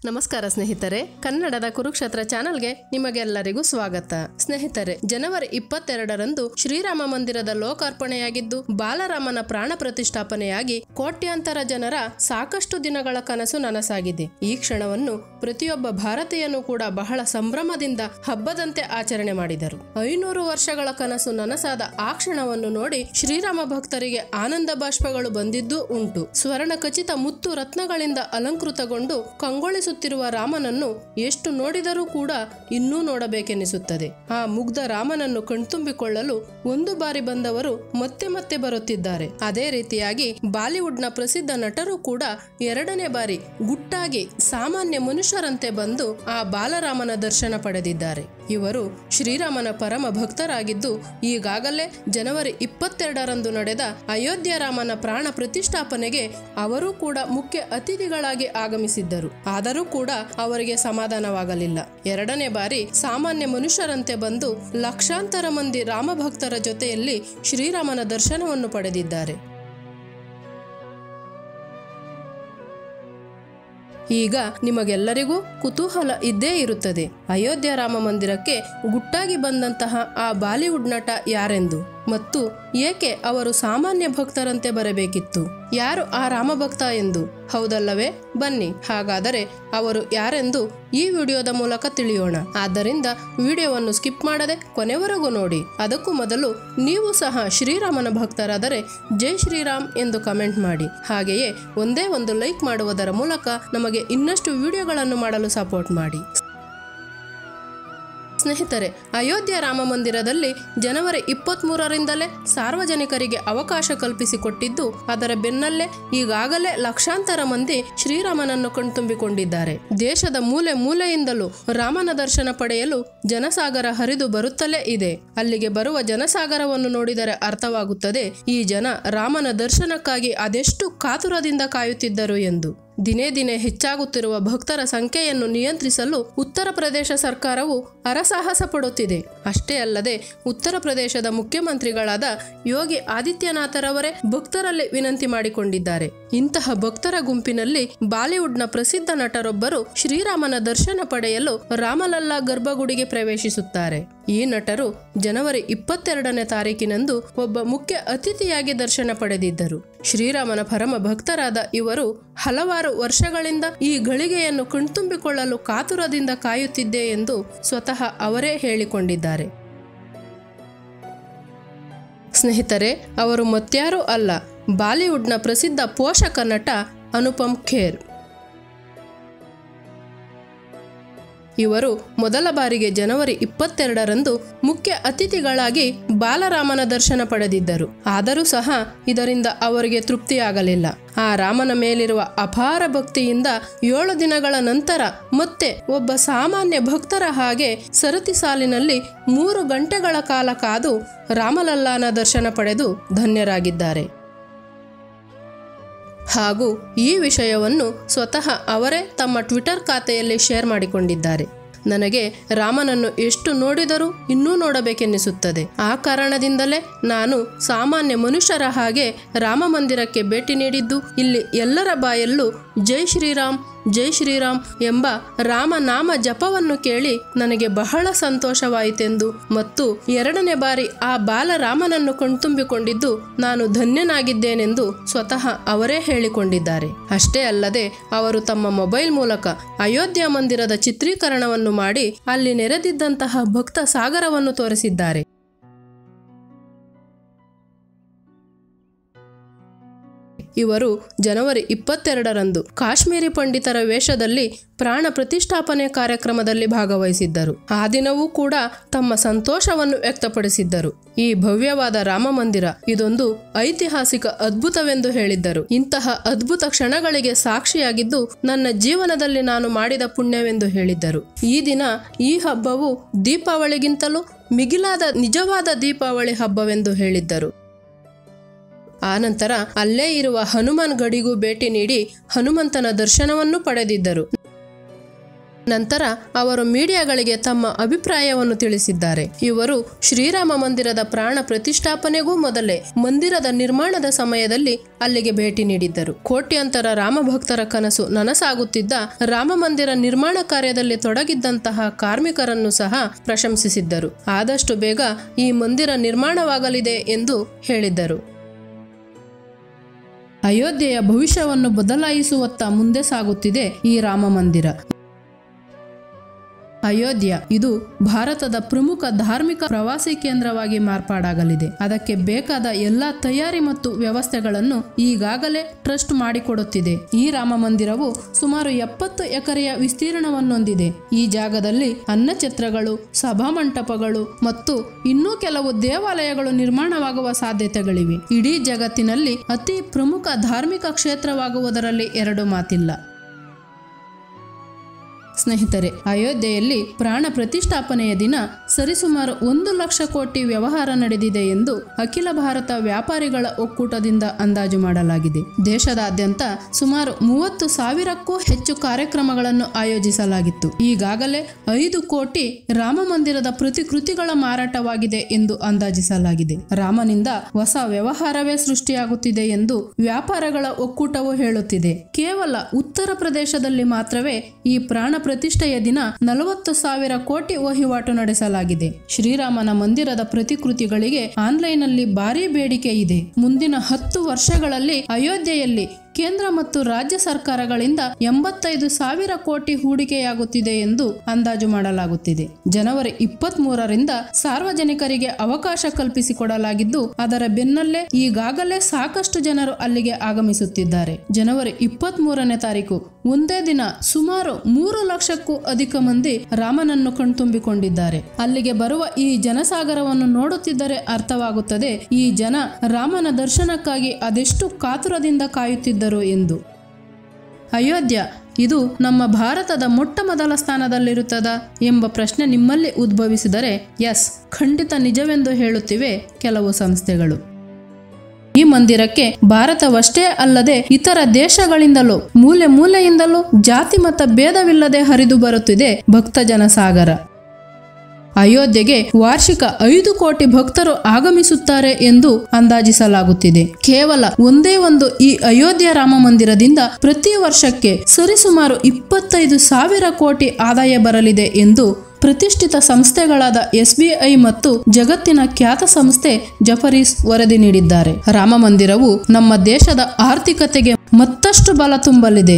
ನಮಸ್ಕಾರ ಸ್ನೇಹಿತರೆ ಕನ್ನಡದ ಕುರುಕ್ಷೇತ್ರ ಚಾನೆಲ್ಗೆ ನಿಮಗೆಲ್ಲರಿಗೂ ಸ್ವಾಗತ ಸ್ನೇಹಿತರೆ ಜನವರಿ ಇಪ್ಪತ್ತೆರಡರಂದು ಶ್ರೀರಾಮ ಮಂದಿರದ ಲೋಕಾರ್ಪಣೆಯಾಗಿದ್ದು ಬಾಲರಾಮನ ಪ್ರಾಣ ಪ್ರತಿಷ್ಠಾಪನೆಯಾಗಿ ಕೋಟ್ಯಾಂತರ ಜನರ ಸಾಕಷ್ಟು ದಿನಗಳ ಕನಸು ನನಸಾಗಿದೆ ಈ ಕ್ಷಣವನ್ನು ಪ್ರತಿಯೊಬ್ಬ ಭಾರತೀಯನು ಕೂಡ ಬಹಳ ಸಂಭ್ರಮದಿಂದ ಹಬ್ಬದಂತೆ ಆಚರಣೆ ಮಾಡಿದರು ಐನೂರು ವರ್ಷಗಳ ಕನಸು ನನಸಾದ ಆ ಕ್ಷಣವನ್ನು ನೋಡಿ ಶ್ರೀರಾಮ ಭಕ್ತರಿಗೆ ಆನಂದ ಬಾಷ್ಪಗಳು ಬಂದಿದ್ದೂ ಉಂಟು ಸ್ವರ್ಣ ಖಚಿತ ಮುತ್ತು ರತ್ನಗಳಿಂದ ಅಲಂಕೃತಗೊಂಡು ಕಂಗೊಳಿಸುತ್ತಿರುವ ರಾಮನನ್ನು ಎಷ್ಟು ನೋಡಿದರೂ ಕೂಡ ಇನ್ನೂ ನೋಡಬೇಕೆನಿಸುತ್ತದೆ ಆ ಮುಗ್ಧ ರಾಮನನ್ನು ಕಣ್ತುಂಬಿಕೊಳ್ಳಲು ಒಂದು ಬಾರಿ ಬಂದವರು ಮತ್ತೆ ಮತ್ತೆ ಬರುತ್ತಿದ್ದಾರೆ ಅದೇ ರೀತಿಯಾಗಿ ಬಾಲಿವುಡ್ನ ಪ್ರಸಿದ್ಧ ನಟರು ಕೂಡ ಎರಡನೇ ಬಾರಿ ಗುಟ್ಟಾಗಿ ಸಾಮಾನ್ಯ ಮನುಷ್ಯರಂತೆ ಬಂದು ಆ ಬಾಲರಾಮನ ದರ್ಶನ ಪಡೆದಿದ್ದಾರೆ ಇವರು ಶ್ರೀರಾಮನ ಪರಮ ಭಕ್ತರಾಗಿದ್ದು ಈಗಾಗಲೇ ಜನವರಿ ಇಪ್ಪತ್ತೆರಡರಂದು ನಡೆದ ಅಯೋಧ್ಯ ರಾಮನ ಪ್ರಾಣ ಪ್ರತಿಷ್ಠಾಪನೆಗೆ ಅವರೂ ಕೂಡ ಮುಖ್ಯ ಅತಿಥಿಗಳಾಗಿ ಆಗಮಿಸಿದ್ದರು ಆದರೂ ಕೂಡ ಅವರಿಗೆ ಸಮಾಧಾನವಾಗಲಿಲ್ಲ ಎರಡನೇ ಬಾರಿ ಸಾಮಾನ್ಯ ಮನುಷ್ಯರಂತೆ ಬಂದು ಲಕ್ಷಾಂತರ ಮಂದಿ ರಾಮಭಕ್ತರ ಜೊತೆಯಲ್ಲಿ ಶ್ರೀರಾಮನ ದರ್ಶನವನ್ನು ಪಡೆದಿದ್ದಾರೆ ಈಗ ನಿಮಗೆಲ್ಲರಿಗೂ ಕುತೂಹಲ ಇದ್ದೇ ಇರುತ್ತದೆ ಅಯೋಧ್ಯ ರಾಮ ಮಂದಿರಕ್ಕೆ ಗುಟ್ಟಾಗಿ ಬಂದಂತಹ ಆ ಬಾಲಿವುಡ್ ನಟ ಯಾರೆಂದು ಮತ್ತು ಏಕೆ ಅವರು ಸಾಮಾನ್ಯ ಭಕ್ತರಂತೆ ಬರಬೇಕಿತ್ತು ಯಾರು ಆ ರಾಮಭಕ್ತ ಎಂದು ಹೌದಲ್ಲವೇ ಬನ್ನಿ ಹಾಗಾದರೆ ಅವರು ಯಾರೆಂದು ಈ ವಿಡಿಯೋದ ಮೂಲಕ ತಿಳಿಯೋಣ ಆದ್ದರಿಂದ ವಿಡಿಯೋವನ್ನು ಸ್ಕಿಪ್ ಮಾಡದೆ ಕೊನೆವರೆಗೂ ನೋಡಿ ಅದಕ್ಕೂ ಮೊದಲು ನೀವು ಸಹ ಶ್ರೀರಾಮನ ಭಕ್ತರಾದರೆ ಜೈ ಶ್ರೀರಾಮ್ ಎಂದು ಕಮೆಂಟ್ ಮಾಡಿ ಹಾಗೆಯೇ ಒಂದೇ ಒಂದು ಲೈಕ್ ಮಾಡುವುದರ ಮೂಲಕ ನಮಗೆ ಇನ್ನಷ್ಟು ವಿಡಿಯೋಗಳನ್ನು ಮಾಡಲು ಸಪೋರ್ಟ್ ಮಾಡಿ ಸ್ನೇಹಿತರೆ ಅಯೋಧ್ಯ ರಾಮ ಮಂದಿರದಲ್ಲಿ ಜನವರಿ ಇಪ್ಪತ್ತ್ಮೂರರಿಂದಲೇ ಸಾರ್ವಜನಿಕರಿಗೆ ಅವಕಾಶ ಕಲ್ಪಿಸಿಕೊಟ್ಟಿದ್ದು ಅದರ ಬೆನ್ನಲ್ಲೇ ಈಗಾಗಲೇ ಲಕ್ಷಾಂತರ ಮಂದಿ ಶ್ರೀರಾಮನನ್ನು ಕಣ್ತುಂಬಿಕೊಂಡಿದ್ದಾರೆ ದೇಶದ ಮೂಲೆ ಮೂಲೆಯಿಂದಲೂ ರಾಮನ ದರ್ಶನ ಪಡೆಯಲು ಜನಸಾಗರ ಹರಿದು ಬರುತ್ತಲೇ ಇದೆ ಅಲ್ಲಿಗೆ ಬರುವ ಜನಸಾಗರವನ್ನು ನೋಡಿದರೆ ಅರ್ಥವಾಗುತ್ತದೆ ಈ ಜನ ರಾಮನ ದರ್ಶನಕ್ಕಾಗಿ ಅದೆಷ್ಟು ಕಾತುರದಿಂದ ಕಾಯುತ್ತಿದ್ದರು ಎಂದು ದಿನೇ ದಿನೇ ಹೆಚ್ಚಾಗುತ್ತಿರುವ ಭಕ್ತರ ಸಂಖ್ಯೆಯನ್ನು ನಿಯಂತ್ರಿಸಲು ಉತ್ತರ ಪ್ರದೇಶ ಸರ್ಕಾರವು ಅರಸಾಹಸ ಪಡುತ್ತಿದೆ ಅಷ್ಟೇ ಅಲ್ಲದೆ ಉತ್ತರ ಪ್ರದೇಶದ ಮುಖ್ಯಮಂತ್ರಿಗಳಾದ ಯೋಗಿ ಆದಿತ್ಯನಾಥರವರೇ ಭಕ್ತರಲ್ಲಿ ವಿನಂತಿ ಮಾಡಿಕೊಂಡಿದ್ದಾರೆ ಇಂತಹ ಭಕ್ತರ ಗುಂಪಿನಲ್ಲಿ ಬಾಲಿವುಡ್ನ ಪ್ರಸಿದ್ಧ ನಟರೊಬ್ಬರು ಶ್ರೀರಾಮನ ದರ್ಶನ ಪಡೆಯಲು ರಾಮಲಲ್ಲಾ ಗರ್ಭಗುಡಿಗೆ ಪ್ರವೇಶಿಸುತ್ತಾರೆ ಈ ನಟರು ಜನವರಿ ಇಪ್ಪತ್ತೆರಡನೇ ತಾರೀಕಿನಂದು ಒಬ್ಬ ಮುಖ್ಯ ಅತಿಥಿಯಾಗಿ ದರ್ಶನ ಪಡೆದಿದ್ದರು ಶ್ರೀರಾಮನ ಪರಮ ಭಕ್ತರಾದ ಇವರು ಹಲವಾರು ವರ್ಷಗಳಿಂದ ಈ ಗಳಿಗೆಯನ್ನು ಕಣ್ತುಂಬಿಕೊಳ್ಳಲು ಕಾತುರದಿಂದ ಕಾಯುತ್ತಿದ್ದೆ ಎಂದು ಸ್ವತಃ ಅವರೇ ಹೇಳಿಕೊಂಡಿದ್ದಾರೆ ಸ್ನೇಹಿತರೆ ಅವರು ಮತ್ಯಾರೂ ಅಲ್ಲ ಬಾಲಿವುಡ್ನ ಪ್ರಸಿದ್ಧ ಪೋಷಕ ನಟ ಅನುಪಮ್ ಖೇರ್ ಇವರು ಮೊದಲ ಬಾರಿಗೆ ಜನವರಿ ಇಪ್ಪತ್ತೆರಡರಂದು ಮುಖ್ಯ ಅತಿಥಿಗಳಾಗಿ ಬಾಲರಾಮನ ದರ್ಶನ ಪಡೆದಿದ್ದರು ಆದರೂ ಸಹ ಇದರಿಂದ ಅವರಿಗೆ ತೃಪ್ತಿಯಾಗಲಿಲ್ಲ ಆ ರಾಮನ ಮೇಲಿರುವ ಅಪಾರ ಭಕ್ತಿಯಿಂದ ಏಳು ದಿನಗಳ ನಂತರ ಮತ್ತೆ ಒಬ್ಬ ಸಾಮಾನ್ಯ ಭಕ್ತರ ಹಾಗೆ ಸರತಿ ಸಾಲಿನಲ್ಲಿ ಮೂರು ಗಂಟೆಗಳ ಕಾಲ ಕಾದು ರಾಮಲಲ್ಲಾನ ದರ್ಶನ ಪಡೆದು ಧನ್ಯರಾಗಿದ್ದಾರೆ ಹಾಗೂ ಈ ವಿಷಯವನ್ನು ಸ್ವತಃ ಅವರೇ ತಮ್ಮ ಟ್ವಿಟರ್ ಖಾತೆಯಲ್ಲಿ ಶೇರ್ ಮಾಡಿಕೊಂಡಿದ್ದಾರೆ ನನಗೆ ರಾಮನನ್ನು ಎಷ್ಟು ನೋಡಿದರೂ ಇನ್ನೂ ನೋಡಬೇಕೆನ್ನಿಸುತ್ತದೆ ಆ ಕಾರಣದಿಂದಲೇ ನಾನು ಸಾಮಾನ್ಯ ಮನುಷ್ಯರ ಹಾಗೆ ರಾಮ ಮಂದಿರಕ್ಕೆ ಭೇಟಿ ನೀಡಿದ್ದು ಇಲ್ಲಿ ಎಲ್ಲರ ಬಾಯಲ್ಲೂ ಜೈ ಶ್ರೀರಾಮ್ ಜೈ ಶ್ರೀರಾಮ್ ಎಂಬ ರಾಮನಾಮ ಜಪವನ್ನು ಕೇಳಿ ನನಗೆ ಬಹಳ ಸಂತೋಷವಾಯಿತೆಂದು ಮತ್ತು ಎರಡನೇ ಬಾರಿ ಆ ಬಾಲರಾಮನನ್ನು ಕಣ್ತುಂಬಿಕೊಂಡಿದ್ದು ನಾನು ಧನ್ಯನಾಗಿದ್ದೇನೆಂದು ಸ್ವತಃ ಅವರೇ ಹೇಳಿಕೊಂಡಿದ್ದಾರೆ ಅಷ್ಟೇ ಅಲ್ಲದೆ ಅವರು ತಮ್ಮ ಮೊಬೈಲ್ ಮೂಲಕ ಅಯೋಧ್ಯ ಮಂದಿರದ ಚಿತ್ರೀಕರಣವನ್ನು ಮಾಡಿ ಅಲ್ಲಿ ನೆರೆದಿದ್ದಂತಹ ಭಕ್ತ ಸಾಗರವನ್ನು ತೋರಿಸಿದ್ದಾರೆ ಇವರು ಜನವರಿ ಇಪ್ಪತ್ತೆರಡರಂದು ಕಾಶ್ಮೀರಿ ಪಂಡಿತರ ವೇಷದಲ್ಲಿ ಪ್ರಾಣ ಪ್ರತಿಷ್ಠಾಪನೆ ಕಾರ್ಯಕ್ರಮದಲ್ಲಿ ಭಾಗವಹಿಸಿದ್ದರು ಆ ದಿನವೂ ಕೂಡ ತಮ್ಮ ಸಂತೋಷವನ್ನು ವ್ಯಕ್ತಪಡಿಸಿದ್ದರು ಈ ಭವ್ಯವಾದ ರಾಮ ಮಂದಿರ ಇದೊಂದು ಐತಿಹಾಸಿಕ ಅದ್ಭುತವೆಂದು ಹೇಳಿದ್ದರು ಇಂತಹ ಅದ್ಭುತ ಕ್ಷಣಗಳಿಗೆ ಸಾಕ್ಷಿಯಾಗಿದ್ದು ನನ್ನ ಜೀವನದಲ್ಲಿ ನಾನು ಮಾಡಿದ ಪುಣ್ಯವೆಂದು ಹೇಳಿದ್ದರು ಈ ದಿನ ಈ ಹಬ್ಬವು ದೀಪಾವಳಿಗಿಂತಲೂ ಮಿಗಿಲಾದ ನಿಜವಾದ ದೀಪಾವಳಿ ಹಬ್ಬವೆಂದು ಹೇಳಿದ್ದರು ಆನಂತರ ಅಲ್ಲೇ ಇರುವ ಹನುಮಾನ್ ಗಡಿಗೂ ಭೇಟಿ ನೀಡಿ ಹನುಮಂತನ ದರ್ಶನವನ್ನು ಪಡೆದಿದ್ದರು ನಂತರ ಅವರು ಮೀಡಿಯಾಗಳಿಗೆ ತಮ್ಮ ಅಭಿಪ್ರಾಯವನ್ನು ತಿಳಿಸಿದ್ದಾರೆ ಇವರು ಶ್ರೀರಾಮ ಮಂದಿರದ ಪ್ರಾಣ ಪ್ರತಿಷ್ಠಾಪನೆಗೂ ಮೊದಲೇ ಮಂದಿರದ ನಿರ್ಮಾಣದ ಸಮಯದಲ್ಲಿ ಅಲ್ಲಿಗೆ ಭೇಟಿ ನೀಡಿದ್ದರು ಕೋಟ್ಯಂತರ ರಾಮಭಕ್ತರ ಕನಸು ನನಸಾಗುತ್ತಿದ್ದ ರಾಮ ಮಂದಿರ ನಿರ್ಮಾಣ ಕಾರ್ಯದಲ್ಲಿ ತೊಡಗಿದ್ದಂತಹ ಕಾರ್ಮಿಕರನ್ನು ಸಹ ಪ್ರಶಂಸಿಸಿದ್ದರು ಆದಷ್ಟು ಬೇಗ ಈ ಮಂದಿರ ನಿರ್ಮಾಣವಾಗಲಿದೆ ಎಂದು ಹೇಳಿದ್ದರು ಅಯೋಧ್ಯೆಯ ಭವಿಷ್ಯವನ್ನು ಬದಲಾಯಿಸುವತ್ತ ಮುಂದೆ ಸಾಗುತ್ತಿದೆ ಈ ರಾಮ ಮಂದಿರ ಅಯೋಧ್ಯ ಇದು ಭಾರತದ ಪ್ರಮುಖ ಧಾರ್ಮಿಕ ಪ್ರವಾಸಿ ಕೇಂದ್ರವಾಗಿ ಮಾರ್ಪಾಡಾಗಲಿದೆ ಅದಕ್ಕೆ ಬೇಕಾದ ಎಲ್ಲಾ ತಯಾರಿ ಮತ್ತು ವ್ಯವಸ್ಥೆಗಳನ್ನು ಈಗಾಗಲೇ ಟ್ರಸ್ಟ್ ಮಾಡಿಕೊಡುತ್ತಿದೆ ಈ ರಾಮ ಮಂದಿರವು ಸುಮಾರು ಎಪ್ಪತ್ತು ಎಕರೆಯ ವಿಸ್ತೀರ್ಣವನ್ನು ಹೊಂದಿದೆ ಈ ಜಾಗದಲ್ಲಿ ಅನ್ನಛತ್ರಗಳು ಸಭಾಮಂಟಪಗಳು ಮತ್ತು ಇನ್ನೂ ಕೆಲವು ದೇವಾಲಯಗಳು ನಿರ್ಮಾಣವಾಗುವ ಸಾಧ್ಯತೆಗಳಿವೆ ಇಡೀ ಜಗತ್ತಿನಲ್ಲಿ ಅತಿ ಪ್ರಮುಖ ಧಾರ್ಮಿಕ ಕ್ಷೇತ್ರವಾಗುವುದರಲ್ಲಿ ಎರಡು ಮಾತಿಲ್ಲ ಸ್ನೇಹಿತರೆ ಅಯೋಧ್ಯೆಯಲ್ಲಿ ಪ್ರಾಣ ಪ್ರತಿಷ್ಠಾಪನೆಯ ದಿನ ಸರಿಸುಮಾರು ಒಂದು ಲಕ್ಷ ಕೋಟಿ ವ್ಯವಹಾರ ನಡೆದಿದೆ ಎಂದು ಅಖಿಲ ಭಾರತ ವ್ಯಾಪಾರಿಗಳ ಒಕ್ಕೂಟದಿಂದ ಅಂದಾಜು ಮಾಡಲಾಗಿದೆ ದೇಶದಾದ್ಯಂತ ಸುಮಾರು ಮೂವತ್ತು ಸಾವಿರಕ್ಕೂ ಹೆಚ್ಚು ಕಾರ್ಯಕ್ರಮಗಳನ್ನು ಆಯೋಜಿಸಲಾಗಿತ್ತು ಈಗಾಗಲೇ ಐದು ಕೋಟಿ ರಾಮ ಮಂದಿರದ ಪ್ರತಿಕೃತಿಗಳ ಮಾರಾಟವಾಗಿದೆ ಎಂದು ಅಂದಾಜಿಸಲಾಗಿದೆ ರಾಮನಿಂದ ಹೊಸ ವ್ಯವಹಾರವೇ ಸೃಷ್ಟಿಯಾಗುತ್ತಿದೆ ಎಂದು ವ್ಯಾಪಾರಗಳ ಒಕ್ಕೂಟವು ಹೇಳುತ್ತಿದೆ ಕೇವಲ ಉತ್ತರ ಪ್ರದೇಶದಲ್ಲಿ ಮಾತ್ರವೇ ಈ ಪ್ರಾಣ ಪ್ರತಿಷ್ಠೆಯ ದಿನ ನಲವತ್ತು ಸಾವಿರ ಕೋಟಿ ವಹಿವಾಟು ನಡೆಸಲಾಗಿದೆ ಶ್ರೀರಾಮನ ಮಂದಿರದ ಪ್ರತಿಕೃತಿಗಳಿಗೆ ಆನ್ಲೈನ್ನಲ್ಲಿ ಭಾರೀ ಬೇಡಿಕೆ ಇದೆ ಮುಂದಿನ ಹತ್ತು ವರ್ಷಗಳಲ್ಲಿ ಅಯೋಧ್ಯೆಯಲ್ಲಿ ಕೇಂದ್ರ ಮತ್ತು ರಾಜ್ಯ ಸರ್ಕಾರಗಳಿಂದ ಎಂಬತ್ತೈದು ಸಾವಿರ ಕೋಟಿ ಹೂಡಿಕೆಯಾಗುತ್ತಿದೆ ಎಂದು ಅಂದಾಜು ಮಾಡಲಾಗುತ್ತಿದೆ ಜನವರಿ ಇಪ್ಪತ್ತ್ ಮೂರರಿಂದ ಸಾರ್ವಜನಿಕರಿಗೆ ಅವಕಾಶ ಕಲ್ಪಿಸಿಕೊಡಲಾಗಿದ್ದು ಅದರ ಬೆನ್ನಲ್ಲೇ ಈಗಾಗಲೇ ಸಾಕಷ್ಟು ಜನರು ಅಲ್ಲಿಗೆ ಆಗಮಿಸುತ್ತಿದ್ದಾರೆ ಜನವರಿ ಇಪ್ಪತ್ತ್ ಮೂರನೇ ತಾರೀಕು ಒಂದೇ ದಿನ ಸುಮಾರು ಮೂರು ಲಕ್ಷಕ್ಕೂ ಅಧಿಕ ಮಂದಿ ರಾಮನನ್ನು ಕಣ್ತುಂಬಿಕೊಂಡಿದ್ದಾರೆ ಅಲ್ಲಿಗೆ ಬರುವ ಈ ಜನಸಾಗರವನ್ನು ನೋಡುತ್ತಿದ್ದರೆ ಅರ್ಥವಾಗುತ್ತದೆ ಈ ಜನ ರಾಮನ ದರ್ಶನಕ್ಕಾಗಿ ಅದೆಷ್ಟು ಕಾತುರದಿಂದ ಕಾಯುತ್ತಿದ್ದರು ಎಂದು ಅಯೋಧ್ಯ ಇದು ನಮ್ಮ ಭಾರತದ ಮೊಟ್ಟ ಮೊದಲ ಸ್ಥಾನದಲ್ಲಿರುತ್ತದಾ ಎಂಬ ಪ್ರಶ್ನೆ ನಿಮ್ಮಲ್ಲಿ ಉದ್ಭವಿಸಿದರೆ ಎಸ್ ಖಂಡಿತ ನಿಜವೆಂದು ಹೇಳುತ್ತಿವೆ ಕೆಲವು ಸಂಸ್ಥೆಗಳು ಈ ಮಂದಿರಕ್ಕೆ ಭಾರತವಷ್ಟೇ ಅಲ್ಲದೆ ಇತರ ದೇಶಗಳಿಂದಲೂ ಮೂಲೆ ಮೂಲೆಯಿಂದಲೂ ಜಾತಿ ಮತ ಭೇದವಿಲ್ಲದೆ ಹರಿದು ಬರುತ್ತಿದೆ ಭಕ್ತ ಜನಸಾಗರ ಅಯೋಧ್ಯೆಗೆ ವಾರ್ಷಿಕ ಐದು ಕೋಟಿ ಭಕ್ತರು ಆಗಮಿಸುತ್ತಾರೆ ಎಂದು ಅಂದಾಜಿಸಲಾಗುತ್ತಿದೆ ಕೇವಲ ಒಂದೇ ಒಂದು ಈ ಅಯೋಧ್ಯ ರಾಮ ಮಂದಿರದಿಂದ ಪ್ರತಿ ವರ್ಷಕ್ಕೆ ಸರಿಸುಮಾರು ಇಪ್ಪತ್ತೈದು ಸಾವಿರ ಕೋಟಿ ಆದಾಯ ಬರಲಿದೆ ಎಂದು ಪ್ರತಿಷ್ಠಿತ ಸಂಸ್ಥೆಗಳಾದ ಎಸ್ಬಿಐ ಮತ್ತು ಜಗತ್ತಿನ ಖ್ಯಾತ ಸಂಸ್ಥೆ ಜಫರೀಸ್ ವರದಿ ನೀಡಿದ್ದಾರೆ ರಾಮ ಮಂದಿರವು ನಮ್ಮ ದೇಶದ ಆರ್ಥಿಕತೆಗೆ ಮತ್ತಷ್ಟು ಬಲ ತುಂಬಲಿದೆ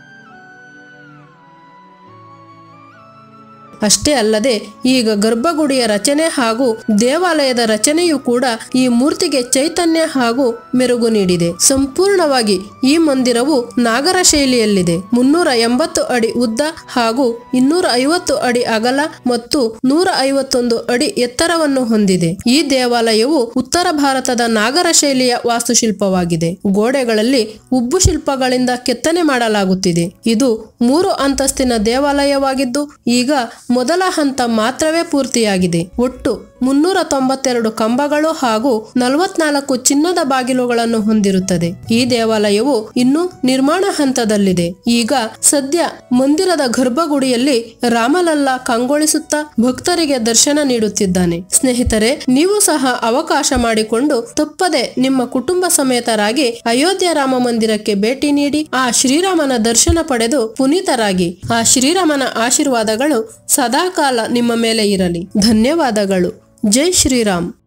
ಅಷ್ಟೇ ಅಲ್ಲದೆ ಈಗ ಗರ್ಭಗುಡಿಯ ರಚನೆ ಹಾಗೂ ದೇವಾಲಯದ ರಚನೆಯೂ ಕೂಡ ಈ ಮೂರ್ತಿಗೆ ಚೈತನ್ಯ ಹಾಗೂ ಮೆರುಗು ನೀಡಿದೆ ಸಂಪೂರ್ಣವಾಗಿ ಈ ಮಂದಿರವು ನಾಗರ ಶೈಲಿಯಲ್ಲಿದೆ ಮುನ್ನೂರ ಎಂಬತ್ತು ಅಡಿ ಉದ್ದ ಹಾಗೂ ಇನ್ನೂರ ಐವತ್ತು ಅಡಿ ಅಗಲ ಮತ್ತು ನೂರ ಐವತ್ತೊಂದು ಅಡಿ ಎತ್ತರವನ್ನು ಹೊಂದಿದೆ ಈ ದೇವಾಲಯವು ಉತ್ತರ ಭಾರತದ ನಾಗರ ಶೈಲಿಯ ವಾಸ್ತುಶಿಲ್ಪವಾಗಿದೆ ಗೋಡೆಗಳಲ್ಲಿ ಉಬ್ಬು ಶಿಲ್ಪಗಳಿಂದ ಕೆತ್ತನೆ ಮಾಡಲಾಗುತ್ತಿದೆ ಇದು ಮೂರು ಅಂತಸ್ತಿನ ದೇವಾಲಯವಾಗಿದ್ದು ಈಗ ಮೊದಲ ಹಂತ ಮಾತ್ರವೇ ಪೂರ್ತಿಯಾಗಿದೆ ಒಟ್ಟು ಮುನ್ನೂರ ತೊಂಬತ್ತೆರಡು ಕಂಬಗಳು ಹಾಗೂ ನಲವತ್ನಾಲ್ಕು ಚಿನ್ನದ ಬಾಗಿಲುಗಳನ್ನು ಹೊಂದಿರುತ್ತದೆ ಈ ದೇವಾಲಯವು ಇನ್ನು ನಿರ್ಮಾಣ ಹಂತದಲ್ಲಿದೆ ಈಗ ಸದ್ಯ ಮಂದಿರದ ಗರ್ಭಗುಡಿಯಲ್ಲಿ ರಾಮಲಲ್ಲ ಕಂಗೊಳಿಸುತ್ತಾ ಭಕ್ತರಿಗೆ ದರ್ಶನ ನೀಡುತ್ತಿದ್ದಾನೆ ಸ್ನೇಹಿತರೆ ನೀವು ಸಹ ಅವಕಾಶ ಮಾಡಿಕೊಂಡು ತಪ್ಪದೆ ನಿಮ್ಮ ಕುಟುಂಬ ಸಮೇತರಾಗಿ ಅಯೋಧ್ಯ ರಾಮ ಮಂದಿರಕ್ಕೆ ಭೇಟಿ ನೀಡಿ ಆ ಶ್ರೀರಾಮನ ದರ್ಶನ ಪಡೆದು ಪುನೀತರಾಗಿ ಆ ಶ್ರೀರಾಮನ ಆಶೀರ್ವಾದಗಳು ಸದಾಕಾಲ ನಿಮ್ಮ ಮೇಲೆ ಇರಲಿ ಧನ್ಯವಾದಗಳು ಜೈ ಶ್ರೀರಾಮ್